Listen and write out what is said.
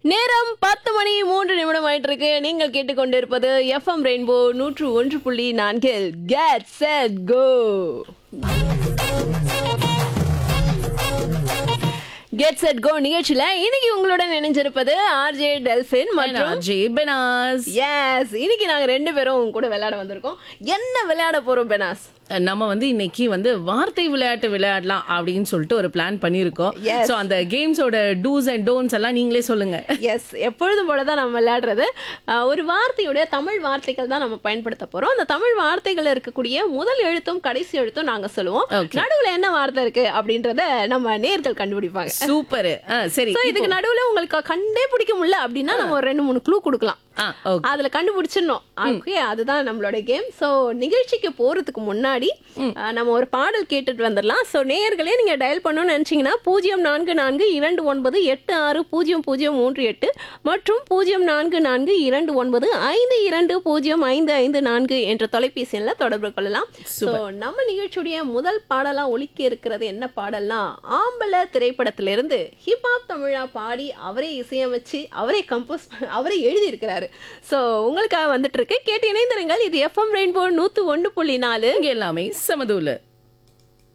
நேரம் பத்து மணி மூன்று நிமிடம் ஆயிட்டு இருக்கு நீங்கள் கேட்டுக்கொண்டிருப்பது எஃப்எம் ரெயின்போ நூற்று ஒன்று புள்ளி நான்கில் get set go get set go நிகழ்ச்சியில இன்னைக்கு உங்களுடன் இணைஞ்சிருப்பது ஆர்ஜே டெல்பின் மற்றும் ஜே பெனாஸ் எஸ் இன்னைக்கு நாங்க ரெண்டு பேரும் உங்க கூட விளையாட வந்திருக்கோம் என்ன விளையாட போறோம் பெனாஸ் நம்ம வந்து இன்னைக்கு வந்து வார்த்தை விளையாட்டு விளையாடலாம் அப்படின்னு சொல்லிட்டு ஒரு பிளான் பண்ணியிருக்கோம் Yes. சோ அந்த கேம்ஸோட டூஸ் அண்ட் டோன்ஸ் எல்லாம் நீங்களே சொல்லுங்க எஸ் எப்பொழுதும் போல தான் நம்ம விளையாடுறது அஹ், ஒரு வார்த்தையுடைய தமிழ் வார்த்தைகள் தான் நம்ம பயன்படுத்த போறோம் அந்த தமிழ் வார்த்தைகள் இருக்கக்கூடிய முதல் எழுத்தும் கடைசி எழுத்தும் நாங்க சொல்லுவோம் Okay. நடுவுல என்ன வார்த்தை இருக்கு அப்படின்றத நம்ம நேர்கள் கண்டுபிடிப்பாங்க சூப்பர் சரி So, இதுக்கு நடுவுல உங்களுக்கு கண்டே பிடிக்க முடியல அப்படின்னா நம்ம ஒரு ரெண்டு மூணு க்ளூ கொடுக்கலாம் ஆ, okay. அதுல கண்டுபிடிச்சிடணும் ஓகே அதுதான் நம்மளோட கேம் சோ நிகழ்ச்சிக்கு போறதுக்கு முன்னாடி அஹ், நம்ம ஒரு பாடல் கேட்டுட்டு வந்துடலாம் சோ நேயர்களே நீங்க டயல் பண்ணணும்னு நினைச்சீங்கன்னா பூஜ்ஜியம் நான்கு நான்கு இரண்டு ஒன்பது எட்டு ஆறு பூஜ்ஜியம் பூஜ்ஜியம் மூன்று எட்டு மற்றும் பூஜ்ஜியம் நான்கு நான்கு இரண்டு ஒன்பது ஐந்து இரண்டு பூஜ்ஜியம் ஐந்து ஐந்து நான்கு என்ற தொலைபேசி எண்ணில் தொடர்பு கொள்ளலாம் சோ நம்ம நிகழ்ச்சியுடைய முதல் பாடலா ஒலிக்க இருக்கிறது என்ன பாடல்னா ஆம்பல திரைப்படத்திலிருந்து ஹிப்ஹாப் தமிழா பாடி அவரே இசையமைச்சு அவரே கம்போஸ் அவரே எழுதி இருக்கிறாரு ஸோ உங்களுக்காக வந்துட்டு இருக்கு கேட்டு இணைந்திருங்கள் இது எஃப்எம் ரெயின்போ நூத்து ஒன்று புள்ளி நாலு இங்க எல்லாமே சமதூல